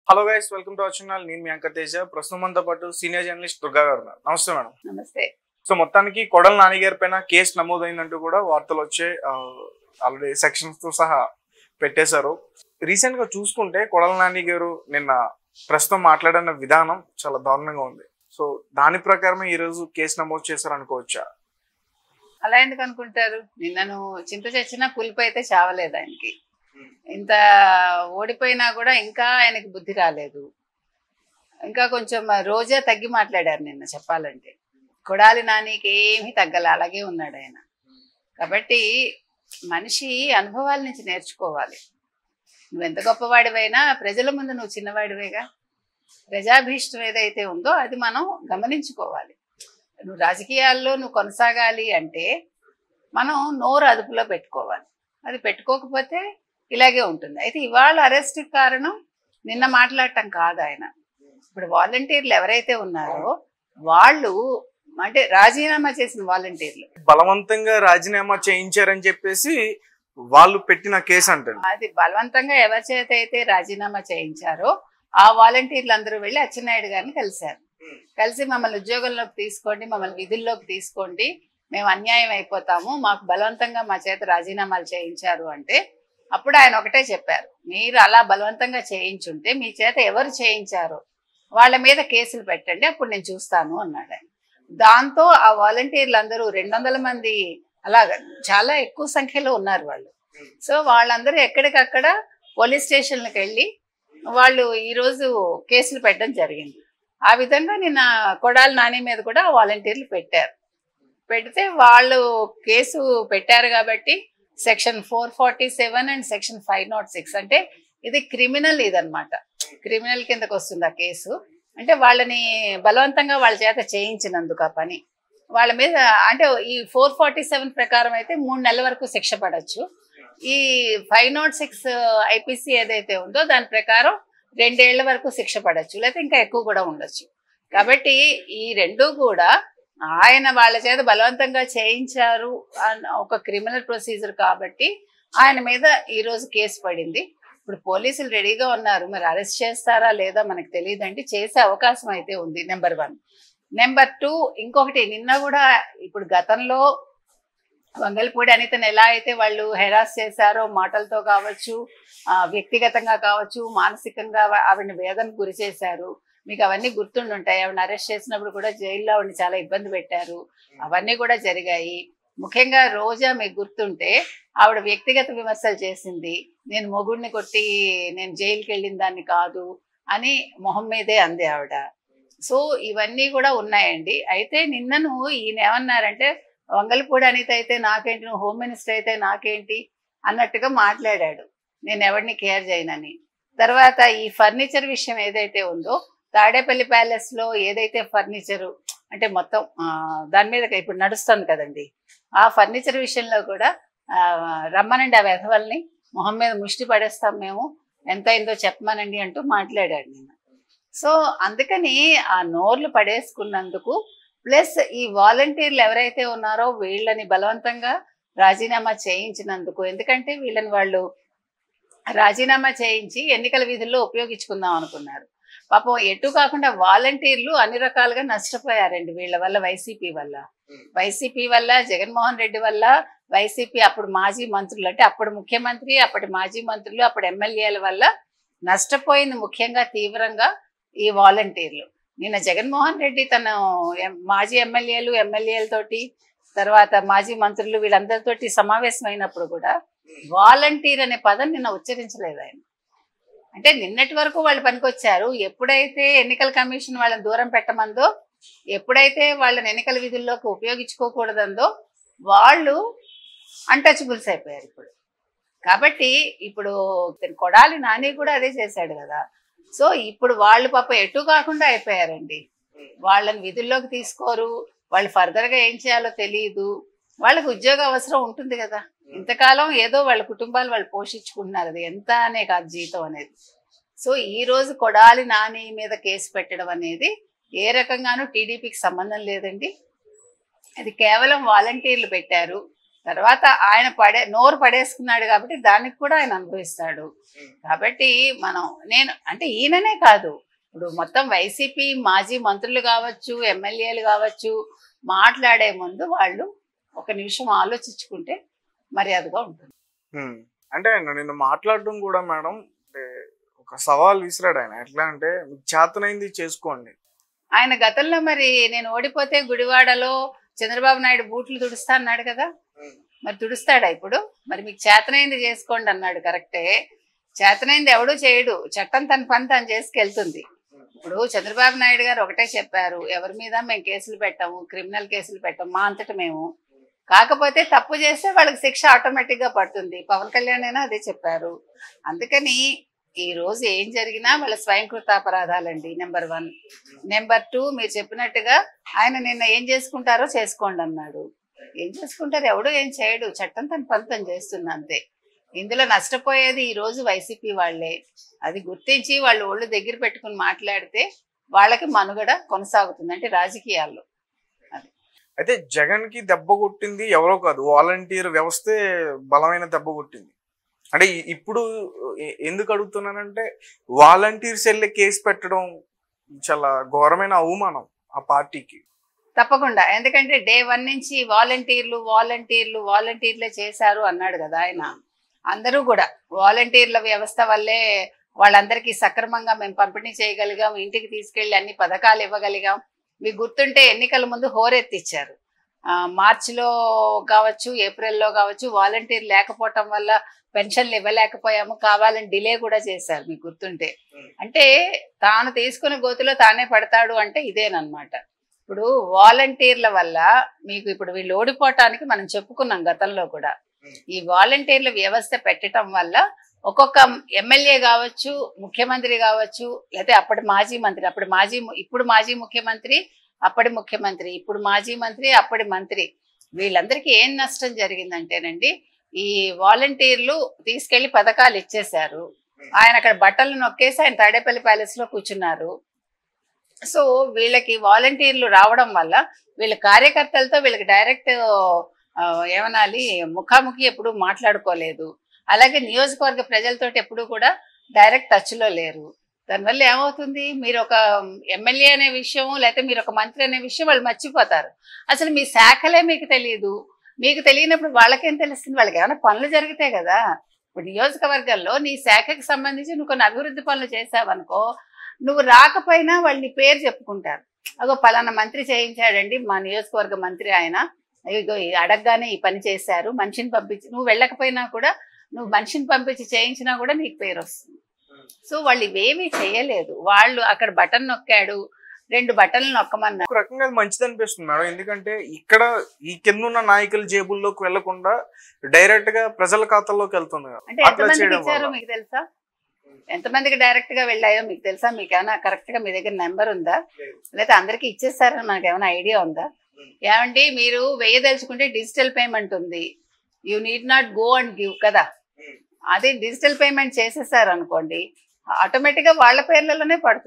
Hello guys welcome to our channel నేను మీ anchor Teja ప్రస్తుతం మనతో పాటు సీనియర్ జర్నలిస్ట్ దుర్గా గారు ఉన్నారు నమస్తే మేడం నమస్తే సో మొత్తానికి కొడల నాని గారి పైన కేసు నమోదైందంటూ కూడా వార్తలు వచ్చే ఆల్రెడీ సెక్షన్స్ తో సహా పెట్టేశారు రీసెంట్ గా చూసుకుంటే కొడల నాని గారు నిన్న ప్రస్తుతం మాట్లాడిన విధానం చాలా దారుణంగా ఉంది సో దాని ప్రకారమే ఈ రోజు కేసు నమోదు చేశారు అనుకోవచ్చా అలా ఎందుకు అనుకుంటారు నిన్నను చింత చచ్చినా పులిపి అయితే చావలేదు ఆయనకి ఇంత ఓడిపోయినా కూడా ఇంకా ఆయనకి బుద్ధి రాలేదు ఇంకా కొంచెం రోజా తగ్గి మాట్లాడారు నిన్న చెప్పాలంటే కొడాలి నానికి ఏమీ తగ్గల అలాగే ఉన్నాడు ఆయన కాబట్టి మనిషి అనుభవాల నుంచి నేర్చుకోవాలి నువ్వు ఎంత గొప్పవాడివైనా ప్రజల ముందు నువ్వు చిన్నవాడివేగా ప్రజాభీష్టం ఏదైతే ఉందో అది మనం గమనించుకోవాలి నువ్వు రాజకీయాల్లో నువ్వు కొనసాగాలి అంటే మనం నోరు అదుపులో పెట్టుకోవాలి అది పెట్టుకోకపోతే ఇలాగే ఉంటుంది అయితే ఇవాళ అరెస్ట్ కారణం నిన్న మాట్లాడటం కాదు ఆయన ఇప్పుడు వాలంటీర్లు ఎవరైతే ఉన్నారో వాళ్ళు అంటే రాజీనామా చేసిన వాలంటీర్లు బలవంతంగా రాజీనామా చేయించారని చెప్పేసి వాళ్ళు పెట్టిన కేసు అంటారు అది బలవంతంగా ఎవరి చేత అయితే రాజీనామా చేయించారో ఆ వాలంటీర్లు అందరూ వెళ్ళి అచ్చెన్నాయుడు గారిని కలిశారు కలిసి మమ్మల్ని ఉద్యోగంలోకి తీసుకోండి మమ్మల్ని విధుల్లోకి తీసుకోండి మేము అన్యాయం అయిపోతాము మాకు బలవంతంగా మా చేత రాజీనామాలు చేయించారు అంటే అప్పుడు ఆయన ఒకటే చెప్పారు మీరు అలా బలవంతంగా చేయించుంటే మీ చేత ఎవరు చేయించారు వాళ్ళ మీద కేసులు పెట్టండి అప్పుడు నేను చూస్తాను అన్నాడు ఆయన దాంతో ఆ వాలంటీర్లు అందరూ రెండు వందల మంది అలాగా చాలా ఎక్కువ సంఖ్యలో ఉన్నారు వాళ్ళు సో వాళ్ళందరూ ఎక్కడికక్కడ పోలీస్ స్టేషన్లకు వెళ్ళి వాళ్ళు ఈరోజు కేసులు పెట్టడం జరిగింది ఆ విధంగా నిన్న కొడాలి నాని మీద కూడా వాలంటీర్లు పెట్టారు పెడితే వాళ్ళు కేసు పెట్టారు కాబట్టి section four forty seven and section five not six అంటే ఇది క్రిమినల్ ఇదనమాట క్రిమినల్ కిందకు వస్తుంది ఆ కేసు అంటే వాళ్ళని బలవంతంగా వాళ్ళ చేత చేయించినందుకు ఆ పని వాళ్ళ మీద అంటే ఈ ఫోర్ ఫార్టీ సెవెన్ ప్రకారం అయితే మూడు నెలల వరకు శిక్ష పడవచ్చు ఈ ఫైవ్ నాట్ సిక్స్ ఐపీసీ ఏదైతే ఉందో దాని ప్రకారం రెండేళ్ల వరకు శిక్ష పడవచ్చు లేకపోతే ఇంకా ఎక్కువ కూడా ఉండొచ్చు కాబట్టి ఈ రెండు కూడా ఆయన వాళ్ళ చేత బలవంతంగా చేయించారు అన్న ఒక క్రిమినల్ ప్రొసీజర్ కాబట్టి ఆయన మీద ఈ రోజు కేసు పడింది ఇప్పుడు పోలీసులు రెడీగా ఉన్నారు మరి అరెస్ట్ చేస్తారా లేదా మనకు తెలియదండి చేసే అవకాశం అయితే ఉంది నెంబర్ వన్ నెంబర్ టూ ఇంకొకటి నిన్న కూడా ఇప్పుడు గతంలో వంగల్పూడి అనితను ఎలా అయితే వాళ్ళు హెరాస్ చేశారో మాటలతో కావచ్చు ఆ, వ్యక్తిగతంగా కావచ్చు మానసికంగా ఆవ- ఆవిడని వేదనకు గురి చేశారు మీకు అవన్నీ గుర్తుండుంటాయి ఆవిడని అరెస్ట్ చేసినప్పుడు కూడా జైల్లో ఆవిడని చాలా ఇబ్బంది పెట్టారు అవన్నీ కూడా జరిగాయి ముఖ్యంగా రోజా మీకు గుర్తుంటే ఆవిడ వ్యక్తిగత విమర్శలు చేసింది నేను మొగుడిని కొట్టి నేను జైలుకి వెళ్ళిన దాన్ని కాదు అని మొహం మీదే అంది ఆవిడ సో ఇవన్నీ కూడా ఉన్నాయండి అయితే నిన్నను ఈయన ఏమన్నారంటే వంగలపూడి అనిత అయితే నాకేంటి నువ్వు హోమ్ మినిస్టర్ అయితే నాకేంటి అన్నట్టుగా మాట్లాడాడు నేను ఎవరిని కేర్ చేయనని తర్వాత ఈ ఫర్నిచర్ విషయం ఏదైతే ఉందో తాడేపల్లి ప్యాలెస్ లో ఏదైతే ఫర్నిచర్ అంటే మొత్తం ఆ, దాని మీద ఇప్పుడు నడుస్తుంది కదండి ఆ ఫర్నిచర్ విషయంలో కూడా ఆ, రమ్మనండి ఆ వెధవల్ని మొహం మీద ముష్టి పడేస్తాం మేము ఎంత అయిందో చెప్పమనండి అంటూ మాట్లాడాడు నేను సో అందుకని ఆ నోర్లు పడేసుకున్నందుకు ప్లస్ ఈ వాలంటీర్లు ఎవరైతే ఉన్నారో వీళ్ళని బలవంతంగా రాజీనామా చేయించినందుకు ఎందుకంటే వీళ్ళని వాళ్ళు రాజీనామా చేయించి ఎన్నికల విధుల్లో ఉపయోగించుకుందాం అనుకున్నారు పాపం ఎటు కాకుండా వాలంటీర్లు అన్ని రకాలుగా నష్టపోయారండి వీళ్ళ వల్ల వైసీపీ వల్ల వైసీపీ వల్ల జగన్మోహన్ రెడ్డి వల్ల వైసీపీ అప్పుడు మాజీ మంత్రులు అంటే అప్పుడు ముఖ్యమంత్రి అప్పటి మాజీ మంత్రులు అప్పుడు ఎమ్మెల్యేల వల్ల నష్టపోయింది ముఖ్యంగా తీవ్రంగా ఈ వాలంటీర్లు నిన్న జగన్మోహన్ రెడ్డి తన ఎం- మాజీ ఎమ్మెల్యేలు ఎమ్మెల్యేలతోటి తర్వాత మాజీ మంత్రులు వీళ్ళందరితోటి సమావేశమైనప్పుడు కూడా వాలంటీర్ అనే పదం నిన్న ఉచ్చరించలేదు ఆయన అంటే నిన్నటి వరకు వాళ్ళు పనికొచ్చారు ఎప్పుడైతే ఎన్నికల కమిషన్ వాళ్ళని దూరం పెట్టమందో ఎప్పుడైతే వాళ్ళని ఎన్నికల విధుల్లోకి ఉపయోగించుకోకూడదందో వాళ్ళు అన్టచబుల్స్ అయిపోయారు ఇప్పుడు కాబట్టి ఇప్పుడు కొడాలి నాని కూడా అదే చేశాడు కదా సో ఇప్పుడు వాళ్ళు పాప ఎటు కాకుండా అయిపోయారండి వాళ్ళని విధుల్లోకి తీసుకోరు వాళ్ళు ఫర్దర్ గా ఏం చేయాలో తెలియదు వాళ్ళకి ఉద్యోగ అవసరం ఉంటుంది కదా ఇంతకాలం ఏదో వాళ్ళ కుటుంబాలు వాళ్ళు పోషించుకుంటున్నారు అది ఎంత అనే కాదు జీతం అనేది సో ఈ రోజు కొడాలి నాని మీద కేసు పెట్టడం అనేది ఏ రకంగానూ టీడీపీకి సంబంధం లేదండి అది కేవలం వాలంటీర్లు పెట్టారు తర్వాత ఆయన పడే నోరు పడేసుకున్నాడు కాబట్టి దానికి కూడా ఆయన అనుభవిస్తాడు కాబట్టి మనం నేను అంటే ఈయననే కాదు ఇప్పుడు మొత్తం వైసీపీ మాజీ మంత్రులు కావచ్చు ఎమ్మెల్యేలు కావచ్చు మాట్లాడే ముందు వాళ్ళు ఒక నిమిషం ఆలోచించుకుంటే మర్యాదగా ఉంటుంది హ్మ్. అంటే ఆయన నిన్న మాట్లాడడం కూడా మేడం అంటే ఒక సవాల్ విసిరాడు ఆయన ఎట్లా అంటే మీకు చేతనైంది చేసుకోండి ఆయన గతంలో మరి నేను ఓడిపోతే గుడివాడలో చంద్రబాబు నాయుడు బూట్లు తుడుస్తా అన్నాడు కదా మరి తుడుస్తాడా ఇప్పుడు మరి మీకు చేతనైంది చేసుకోండి అన్నాడు కరెక్టే చేతనైంది ఎవడూ చేయడు చట్టం తన పని తను చేసుకెళ్తుంది ఇప్పుడు చంద్రబాబు నాయుడు గారు ఒకటే చెప్పారు ఎవరి మీద మేము కేసులు పెట్టాము క్రిమినల్ కేసులు పెట్టాము మా అంతట మేము కాకపోతే తప్పు చేస్తే వాళ్ళకి శిక్ష ఆటోమేటిక్ గా పడుతుంది పవన్ కళ్యాణ్ అయినా అదే చెప్పారు అందుకని ఈ రోజు ఏం జరిగినా వాళ్ళ స్వయంకృతాపరాధాలండి నెంబర్ వన్ నెంబర్ టూ మీరు చెప్పినట్టుగా ఆయన నిన్న ఏం చేసుకుంటారో చేసుకోండి అన్నాడు ఏం చేసుకుంటారు ఎవడు ఏం చేయడు చట్టం తన పని తను చేస్తుంది అంతే ఇందులో నష్టపోయేది ఈ రోజు వైసీపీ వాళ్ళే అది గుర్తించి వాళ్ళు ఒళ్ళు దగ్గర పెట్టుకుని మాట్లాడితే వాళ్ళకి మనుగడ కొనసాగుతుంది అంటే రాజకీయాల్లో అయితే జగన్ కి దెబ్బ కొట్టింది ఎవరో కాదు వాలంటీర్ వ్యవస్థే బలమైన దెబ్బ కొట్టింది అంటే ఇ- ఇప్పుడు ఎ- ఎందుకు అడుగుతున్నానంటే వాలంటీర్స్ వెళ్ళి కేసు పెట్టడం చాలా ఘోరమైన అవమానం ఆ పార్టీకి తప్పకుండా ఎందుకంటే డే వన్ నుంచి వాలంటీర్లు వాలంటీర్లు వాలంటీర్లే చేశారు అన్నాడు కదా ఆయన అందరూ కూడా వాలంటీర్ల వ్యవస్థ వల్లే వాళ్ళందరికీ సక్రమంగా మేము పంపిణీ చేయగలిగాం ఇంటికి తీసుకెళ్లి అన్ని పథకాలు ఇవ్వగలిగాం మీకు గుర్తుంటే ఎన్నికల ముందు హోరెత్తిచ్చారు ఆ, మార్చిలో కావచ్చు ఏప్రిల్లో కావచ్చు వాలంటీర్ లేకపోవటం వల్ల పెన్షన్లు ఇవ్వలేకపోయాము కావాలని డిలే కూడా చేశారు మీకు గుర్తుంటే అంటే తాను తీసుకున్న గోతిలో తానే పడతాడు అంటే ఇదేనమాట ఇప్పుడు వాలంటీర్ల వల్ల మీకు ఇప్పుడు వీళ్ళు ఓడిపోవటానికి మనం చెప్పుకున్నాం గతంలో కూడా ఈ వాలంటీర్ల వ్యవస్థ పెట్టడం వల్ల ఒక్కొక్క ఎమ్మెల్యే కావచ్చు ముఖ్యమంత్రి కావచ్చు లేకపోతే అప్పటి మాజీ మంత్రి అప్పటి మాజీ ము- ఇప్పుడు మాజీ ముఖ్యమంత్రి అప్పటి ముఖ్యమంత్రి ఇప్పుడు మాజీ మంత్రి అప్పటి మంత్రి వీళ్ళందరికీ ఏం నష్టం జరిగిందంటేనండి ఈ వాలంటీర్లు తీసుకెళ్లి పథకాలు ఇచ్చేశారు ఆయన అక్కడ బట్టలు నొక్కేసి ఆయన తాడేపల్లి ప్యాలెస్ లో కూర్చున్నారు సో వీళ్ళకి వాలంటీర్లు రావడం వల్ల వీళ్ళ కార్యకర్తలతో వీళ్ళకి డైరెక్ట్ ఆ, ఏమనాలి ముఖాముఖి ఎప్పుడు మాట్లాడుకోలేదు అలాగే నియోజకవర్గ ప్రజలతోటి ఎప్పుడు కూడా డైరెక్ట్ టచ్ లో లేరు దానివల్ల ఏమవుతుంది మీరు ఒక ఎమ్మెల్యే అనే విషయం లేకపోతే మీరు ఒక మంత్రి అనే విషయం వాళ్ళు మర్చిపోతారు అసలు మీ శాఖలే మీకు తెలియదు మీకు తెలియనప్పుడు వాళ్ళకేం తెలుస్తుంది వాళ్ళకి ఏమైనా పనులు జరిగితే కదా ఇప్పుడు నియోజకవర్గాల్లో నీ శాఖకి సంబంధించి నువ్వు కొన్ని అభివృద్ధి పనులు చేసావనుకో నువ్వు రాకపోయినా వాళ్ళు నీ పేరు చెప్పుకుంటారు అగో పలానా మంత్రి చేయించాడండి మా నియోజకవర్గ మంత్రి ఆయన ఇగో ఈ అడగగానే ఈ పని చేశారు మనిషిని పంపించి నువ్వు వెళ్ళకపోయినా కూడా నువ్వు మనిషిని పంపించి చేయించినా కూడా నీకు పేరు వస్తుంది సో వాళ్ళు ఇవేమీ చేయలేదు వాళ్ళు అక్కడ బటన్ నొక్కాడు రెండు బటన్లు నొక్కమన్నారు ఒక రకంగా అది మంచిది అనిపిస్తుంది మేడం ఎందుకంటే ఇక్కడ ఈ కింద ఉన్న నాయకుల జేబుల్లోకి వెళ్లకుండా డైరెక్ట్ గా ప్రజల ఖాతాల్లోకి వెళ్తుంది కదా. అంటే అట్లా ఎంతమందికి చేయడం ఇచ్చారో వల్ల. మీకు తెలుసా ఎంతమందికి డైరెక్ట్ గా వెళ్ళాయో మీకు తెలుసా మీకు ఏమైనా కరెక్ట్ గా మీ దగ్గర నెంబర్ ఉందా లేదా అందరికి ఇచ్చేస్తారని మనకు ఏమైనా ఐడియా ఉందా ఏమండి మీరు వేయదలుచుకుంటే డిజిటల్ పేమెంట్ ఉంది you need not go and give కదా అది డిజిటల్ పేమెంట్ చేసేసారు అనుకోండి ఆటోమేటిక్ గా వాళ్ళ పేర్లలోనే పడుతుంది